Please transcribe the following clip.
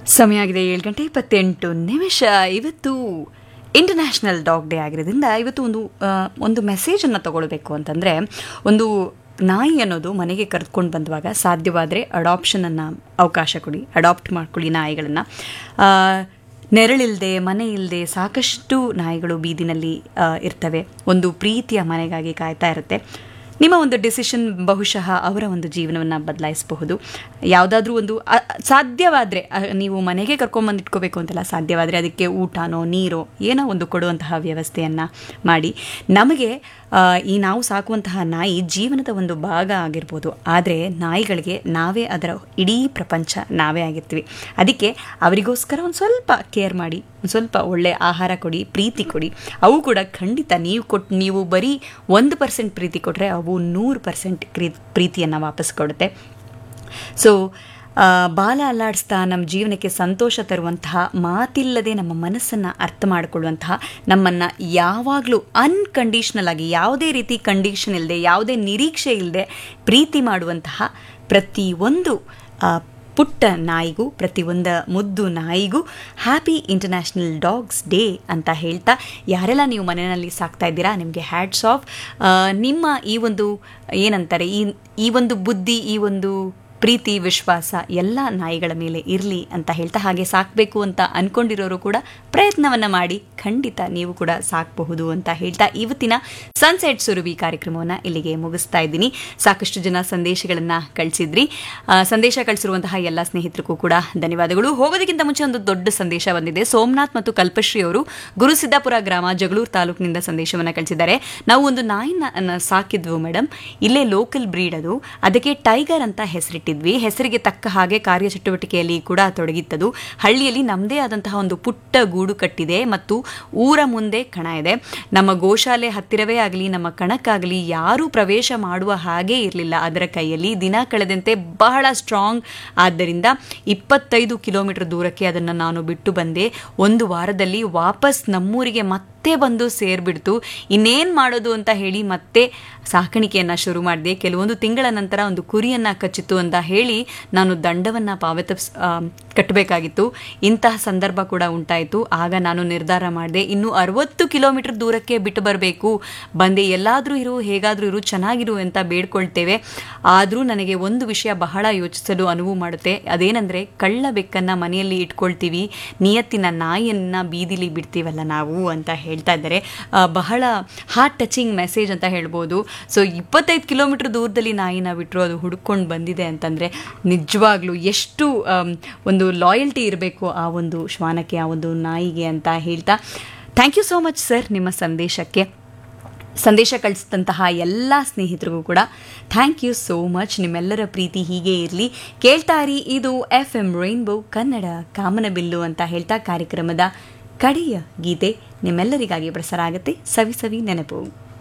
ಸಮಯ ಆಗಿದೆ ಏಳು ಗಂಟೆ ಇಪ್ಪತ್ತೆಂಟು ನಿಮಿಷ ಇವತ್ತು ಇಂಟರ್ನ್ಯಾಷನಲ್ ಡಾಗ್ ಡೇ ಆಗಿರೋದ್ರಿಂದ ಇವತ್ತು ಒಂದು ಆ, ಒಂದು ಮೆಸೇಜನ್ನು ತಗೊಳ್ಬೇಕು ಅಂತಂದರೆ ಒಂದು ನಾಯಿ ಅನ್ನೋದು ಮನೆಗೆ ಕರೆದುಕೊಂಡು ಬಂದುವಾಗ ಸಾಧ್ಯವಾದರೆ ಅಡಾಪ್ಷನನ್ನು ಅವಕಾಶ ಕೊಡಿ ಅಡಾಪ್ಟ್ ಮಾಡ್ಕೊಳ್ಳಿ ನಾಯಿಗಳನ್ನು ನೆರಳಿಲ್ಲದೆ ಮನೆ ಇಲ್ಲದೆ ಸಾಕಷ್ಟು ನಾಯಿಗಳು ಬೀದಿನಲ್ಲಿ ಆ, ಇರ್ತವೆ ಒಂದು ಪ್ರೀತಿಯ ಮನೆಗಾಗಿ ಕಾಯ್ತಾ ಇರುತ್ತೆ ನಿಮ್ಮ ಒಂದು ಡಿಸಿಷನ್ ಬಹುಶಃ ಅವರ ಒಂದು ಜೀವನವನ್ನು ಬದಲಾಯಿಸಬಹುದು ಯಾವುದಾದ್ರೂ ಒಂದು ಅ, ಸಾಧ್ಯವಾದರೆ ಅ, ನೀವು ಮನೆಗೆ ಕರ್ಕೊಂಬಂದು ಇಟ್ಕೋಬೇಕು ಅಂತೆಲ್ಲ ಸಾಧ್ಯವಾದರೆ ಅದಕ್ಕೆ ಊಟನೋ ನೀರೋ ಏನೋ ಒಂದು ಕೊಡುವಂತಹ ವ್ಯವಸ್ಥೆಯನ್ನು ಮಾಡಿ ನಮಗೆ ಆ, ಈ ನಾವು ಸಾಕುವಂತಹ ನಾಯಿ ಜೀವನದ ಒಂದು ಭಾಗ ಆಗಿರ್ಬೋದು ಆದರೆ ನಾಯಿಗಳಿಗೆ ನಾವೇ ಅದರ ಇಡೀ ಪ್ರಪಂಚ ನಾವೇ ಆಗಿರ್ತೀವಿ ಅದಕ್ಕೆ ಅವರಿಗೋಸ್ಕರ ಒಂದು ಸ್ವಲ್ಪ ಕೇರ್ ಮಾಡಿ ಒಂದು ಸ್ವಲ್ಪ ಒಳ್ಳೆ ಆಹಾರ ಕೊಡಿ ಪ್ರೀತಿ ಕೊಡಿ ಅವು ಕೂಡ ಖಂಡಿತ ನೀವು ಕೊಟ್ಟು ನೀವು ಬರೀ ಒಂದು ಪರ್ಸೆಂಟ್ ಪ್ರೀತಿ ಕೊಟ್ಟರೆ ಅವು ನೂರು ಪರ್ಸೆಂಟ್ ಪ್ರೀತಿಯನ್ನು ವಾಪಸ್ ಕೊಡುತ್ತೆ ಸೊ ಆ, ಬಾಲ ಅಲ್ಲಾಡಿಸ್ತಾ ನಮ್ಮ ಜೀವನಕ್ಕೆ ಸಂತೋಷ ತರುವಂತಹ ಮಾತಿಲ್ಲದೆ ನಮ್ಮ ಮನಸ್ಸನ್ನು ಅರ್ಥ ಮಾಡಿಕೊಳ್ಳುವಂತಹ ನಮ್ಮನ್ನು ಯಾವಾಗಲೂ ಅನ್ಕಂಡೀಷ್ನಲ್ ಆಗಿ ಯಾವುದೇ ರೀತಿ ಕಂಡೀಷನ್ ಇಲ್ಲದೆ ಯಾವುದೇ ನಿರೀಕ್ಷೆ ಇಲ್ಲದೆ ಪ್ರೀತಿ ಮಾಡುವಂತಹ ಪ್ರತಿಯೊಂದು ಆ, ಪುಟ್ಟ ನಾಯಿಗೂ ಪ್ರತಿಯೊಂದು ಮುದ್ದು ನಾಯಿಗೂ ಹ್ಯಾಪಿ ಇಂಟರ್ನ್ಯಾಷನಲ್ ಡಾಗ್ಸ್ ಡೇ ಅಂತ ಹೇಳ್ತಾ ಯಾರೆಲ್ಲ ನೀವು ಮನೆಯಲ್ಲಿ ಸಾಕ್ತಾ ಇದ್ದೀರಾ ನಿಮಗೆ ಹ್ಯಾಟ್ಸ್ ಆಫ್ ನಿಮ್ಮ ಈ ಒಂದು ಏನಂತಾರೆ ಈ ಈ ಒಂದು ಬುದ್ಧಿ ಈ ಒಂದು ಪ್ರೀತಿ ವಿಶ್ವಾಸ ಎಲ್ಲ ನಾಯಿಗಳ ಮೇಲೆ ಇರಲಿ ಅಂತ ಹೇಳ್ತಾ ಹಾಗೆ ಸಾಕಬೇಕು ಅಂತ ಅನ್ಕೊಂಡಿರೋರು ಕೂಡ ಪ್ರಯತ್ನವನ್ನು ಮಾಡಿ ಖಂಡಿತ ನೀವು ಕೂಡ ಸಾಕಬಹುದು ಅಂತ ಹೇಳ್ತಾ ಇವತ್ತಿನ ಸನ್ಸೆಟ್ ಸುರಭಿ ಕಾರ್ಯಕ್ರಮವನ್ನು ಇಲ್ಲಿಗೆ ಮುಗಿಸ್ತಾ ಇದ್ದೀನಿ ಸಾಕಷ್ಟು ಜನ ಸಂದೇಶಗಳನ್ನು ಕಳಿಸಿದ್ರಿ ಆ, ಸಂದೇಶ ಕಳಿಸಿರುವಂತಹ ಎಲ್ಲ ಸ್ನೇಹಿತರಿಗೂ ಕೂಡ ಧನ್ಯವಾದಗಳು ಹೋಗೋದಕ್ಕಿಂತ ಮುಂಚೆ ಒಂದು ದೊಡ್ಡ ಸಂದೇಶ ಬಂದಿದೆ ಸೋಮನಾಥ್ ಮತ್ತು ಕಲ್ಪಶ್ರೀ ಅವರು ಗುರುಸಿದ್ದಾಪುರ ಗ್ರಾಮ ಜಗಳೂರು ತಾಲೂಕಿನಿಂದ ಸಂದೇಶವನ್ನು ಕಳಿಸಿದ್ದಾರೆ ನಾವು ಒಂದು ನಾಯಿನ ನ- ಸಾಕಿದ್ವು ಮೇಡಮ್ ಇಲ್ಲೇ ಲೋಕಲ್ ಬ್ರೀಡ್ ಅದು ಅದಕ್ಕೆ ಟೈಗರ್ ಅಂತ ಹೆಸರಿಟ್ಟಿದ್ವಿ ಹೆಸರಿಗೆ ತಕ್ಕ ಹಾಗೆ ಕಾರ್ಯಚಟುವಟಿಕೆಯಲ್ಲಿ ಕೂಡ ತೊಡಗಿತ್ತದು ಹಳ್ಳಿಯಲ್ಲಿ ನಮ್ಮದೇ ಆದಂತಹ ಒಂದು ಪುಟ್ಟ ಗೂಡು ಕಟ್ಟಿದೆ ಮತ್ತು ಊರ ಮುಂದೆ ಕಣ ಇದೆ ನಮ್ಮ ಗೋಶಾಲೆ ಹತ್ತಿರವೇ ಆಗಲಿ ನಮ್ಮ ಕಣಕ್ಕಾಗಲಿ ಯಾರೂ ಪ್ರವೇಶ ಮಾಡುವ ಹಾಗೇ ಇರಲಿಲ್ಲ ಅದರ ಕೈಯಲ್ಲಿ ದಿನ ಕಳೆದಂತೆ ಬಹಳ ಸ್ಟ್ರಾಂಗ್ ಆದ್ದರಿಂದ ಇಪ್ಪತ್ತೈದು ಕಿಲೋಮೀಟರ್ ದೂರಕ್ಕೆ ಅದನ್ನು ನಾನು ಬಿಟ್ಟು ಬಂದೆ ಒಂದು ವಾರದಲ್ಲಿ ವಾಪಸ್ ನಮ್ಮೂರಿಗೆ ಮತ್ತೆ ಬಂದು ಸೇರ್ಬಿಡ್ತು ಇನ್ನೇನು ಮಾಡೋದು ಅಂತ ಹೇಳಿ ಮತ್ತೆ ಸಾಕಾಣಿಕೆಯನ್ನು ಶುರು ಮಾಡಿದೆ ಕೆಲವೊಂದು ತಿಂಗಳ ನಂತರ ಒಂದು ಕುರಿಯನ್ನು ಕಚ್ಚಿತು ಅಂತ ಹೇಳಿ ನಾನು ದಂಡವನ್ನು ಪಾವತಿಸ್ ಆ, ಕಟ್ಟಬೇಕಾಗಿತ್ತು ಇಂತಹ ಸಂದರ್ಭ ಕೂಡ ಉಂಟಾಯಿತು ಆಗ ನಾನು ನಿರ್ಧಾರ ಮಾಡಿದೆ ಇನ್ನು ಅರವತ್ತು ಕಿಲೋಮೀಟರ್ ದೂರಕ್ಕೆ ಬಿಟ್ಟು ಬರಬೇಕು ಬಂದೆ ಎಲ್ಲಾದರೂ ಇರು ಹೇಗಾದರೂ ಇರು ಚೆನ್ನಾಗಿರು ಅಂತ ಬೇಡ್ಕೊಳ್ತೇವೆ ಆದರೂ ನನಗೆ ಒಂದು ವಿಷಯ ಬಹಳ ಯೋಚಿಸಲು ಅನುವು ಮಾಡುತ್ತೆ ಅದೇನೆಂದರೆ ಕಳ್ಳ ಬೆಕ್ಕನ್ನು ಮನೆಯಲ್ಲಿ ಇಟ್ಕೊಳ್ತೀವಿ ನಿಯತ್ತಿನ ನಾಯಿಯನ್ನು ಬೀದಿಲಿ ಬಿಡ್ತೀವಲ್ಲ ನಾವು ಅಂತ ಹೇಳ್ತಾ ಇದ್ದಾರೆ ಆ, ಬಹಳ ಹಾರ್ಟ್ ಟಚಿಂಗ್ ಮೆಸೇಜ್ ಅಂತ ಹೇಳ್ಬೋದು ಸೊ ಇಪ್ಪತ್ತೈದು ಕಿಲೋಮೀಟರ್ ದೂರದಲ್ಲಿ ನಾಯಿನ ಬಿಟ್ಟರು ಅದು ಹುಡ್ಕೊಂಡು ಬಂದಿದೆ ಅಂತಂದರೆ ನಿಜವಾಗ್ಲೂ ಎಷ್ಟು ಆಮ್, ಒಂದು ಲಾಯಲ್ಟಿ ಇರಬೇಕು ಆ ಒಂದು ಶ್ವಾನಕ್ಕೆ ಆ ಒಂದು ನಾಯಿಗೆ ಅಂತ ಹೇಳ್ತಾ thank you so much sir ನಿಮ್ಮ ಸಂದೇಶಕ್ಕೆ ಸಂದೇಶ ಕಳಿಸಿದಂತಹ ಎಲ್ಲ ಸ್ನೇಹಿತರಿಗೂ ಕೂಡ ಥ್ಯಾಂಕ್ ಯು ಸೋ ಮಚ್ ನಿಮ್ಮೆಲ್ಲರ ಪ್ರೀತಿ ಹೀಗೆ ಇರಲಿ ಕೇಳ್ತಾರಿ ಇದು ಎಫ್ ಎಂ ರೈನ್ಬೋ ಕನ್ನಡ ಕಾಮನಬಿಲ್ಲು ಅಂತ ಹೇಳ್ತಾ ಕಾರ್ಯಕ್ರಮದ ಕಡೆಯ ಗೀತೆ ನಿಮ್ಮೆಲ್ಲರಿಗಾಗಿ ಪ್ರಸಾರ ಆಗುತ್ತೆ ಸವಿ ಸವಿ ನೆನಪು